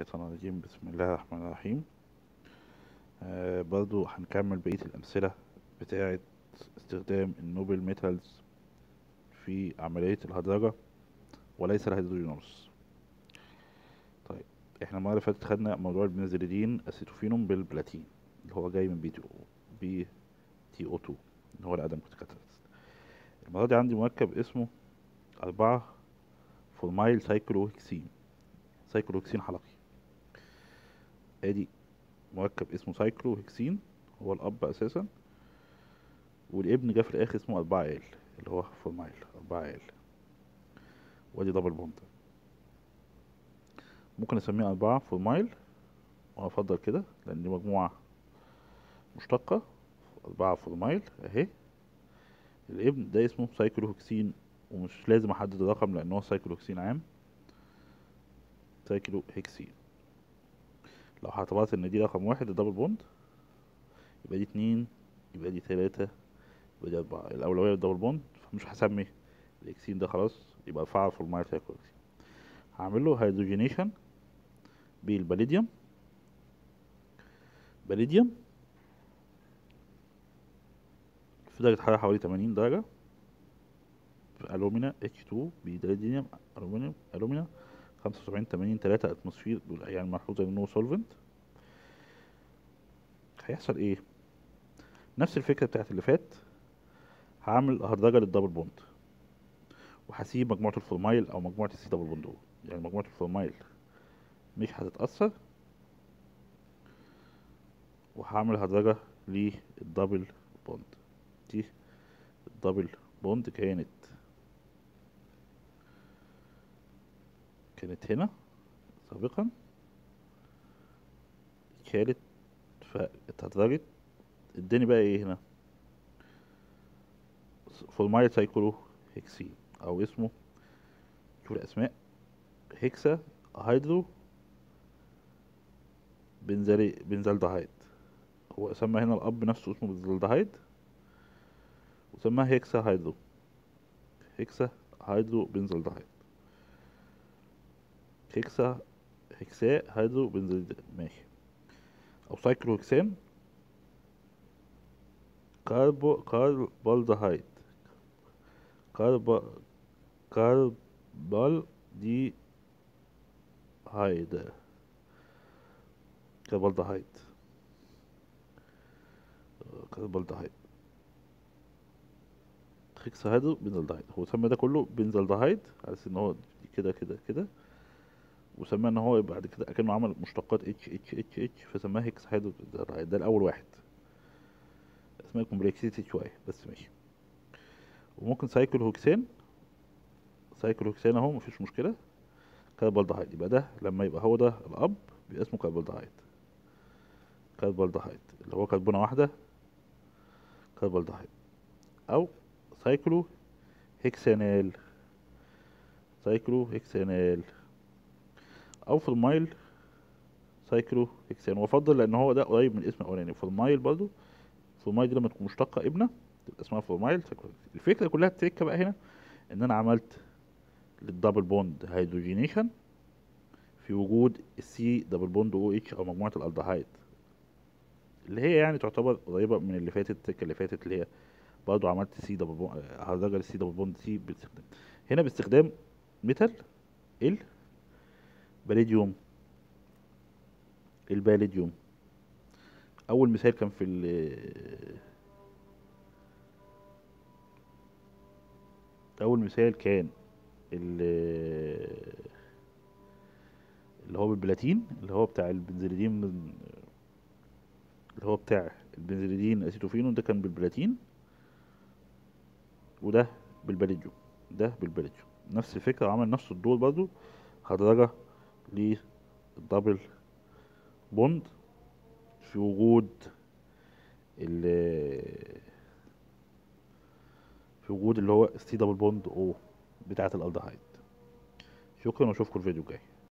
الشيطان الرجيم بسم الله الرحمن الرحيم آه برضو هنكمل بقية الأمثلة بتاعة استخدام النوبل ميتالز في عملية الهدرجة وليس الهيدروجينوس طيب احنا المرة اللي فاتت خدنا موضوع البنزيدين اسيتوفينوم بالبلاتين اللي هو جاي من بي تي او بي تي او 2 اللي هو الادم كاتاليست المرة دي عندي مركب اسمه أربعة فورمايل سايكلوهكسين سايكلوهكسين حلقي ادي مركب اسمه سايكلوهكسين هو الاب اساسا والابن جه في الاخر اسمه أربعة ال اللي هو فورمايل أربعة ال وادي دبل بوند ممكن اسميه أربعة فورمايل وانا افضل كده لان دي مجموعة مشتقة أربعة فورمايل اهي الابن ده اسمه سايكلوهكسين ومش لازم احدد الرقم لان هو سايكلوهكسين عام سايكلو هيكسين لو اعتبرت ان دي رقم واحد الدبل بوند يبقى دي اتنين يبقى دي تلاتة يبقى دي اربعة الاولوية للدبل بوند فمش هسمي الاكسين ده خلاص يبقى ارفعها في المايل سايكلو هيكسين هعمل له هيدروجينيشن بالباليديوم باليديوم في درجة حرارة حوالي 80 درجة في ألومينا H2 بيدريديوم ألومنيوم ألومينا خمسة وسبعين تمانين تلاتة أتموسفير دول يعني ملحوظة إنه سولفنت هيحصل إيه؟ نفس الفكرة بتاعت اللي فات هعمل هدرجة للدبل بوند وهسيب مجموعة الفورمايل أو مجموعة السي دبل بوند أو يعني مجموعة الفورمايل مش هتتأثر وهعمل هدرجة للدبل بوند دي الدبل بوند كانت كانت هنا سابقا كانت فاتهدرجت اداني بقى ايه هنا فورمايل سايكلو هيكسين او اسمه شوف الاسماء هيكسا هيدرو بنزالي بنزالدهايد هو سمى هنا الاب نفسه اسمه بنزالدهايد وسماها هيكسا هيدرو هيكسا هيدرو بنزالدهايد هيكسا هيكساء هيدرو بنزيد ماشي او سايكلوهكسان كاربو كاربالدهايد كارب كاربال دي هايد كاربالدهايد كاربالدهايد هيكسا هيدرو بنزالدهايد هو سمى ده كله بنزالدهايد على اساس ان هو كده كده كده وسماه ان هو بعد كده كانه عمل مشتقات اتش اتش اتش اتش فسماه هيكس هيدرو ده الاول واحد اسمها كومبلكسيتي شويه بس ماشي وممكن سايكل هوكسين سايكل هوكسين اهو مفيش مشكله كاربالدهايد يبقى ده لما يبقى هو ده الاب بيبقى اسمه كاربالدهايد كاربالدهايد اللي هو كربونه واحده كاربالدهايد او سايكلو هيكسانال سايكلو هيكسانال او في المايل سايكلو هكسان وافضل لان هو ده قريب من الاسم الاولاني في المايل برضو في المايل دي لما تكون مشتقه ابنه تبقى اسمها في المايل الفكره كلها التركه بقى هنا ان انا عملت للدبل بوند هيدروجينيشن في وجود السي دبل بوند او اتش او مجموعه الالدهايد اللي هي يعني تعتبر قريبه من اللي فاتت التركه اللي فاتت اللي هي برضو عملت سي دبل بوند هدرجه للسي دبل بوند سي باستخدام هنا باستخدام ميتال ال باليديوم الباليديوم اول مثال كان في ال اول مثال كان اللي هو بالبلاتين اللي هو بتاع البنزليدين اللي هو بتاع البنزليدين اسيتوفينون ده كان بالبلاتين وده بالباليديوم ده بالباليديوم نفس الفكرة عمل نفس الدور برضو هدرجة للدبل بوند في وجود ال في وجود اللي هو السي دبل بوند او بتاعة الالدهايد شكرا واشوفكم الفيديو الجاي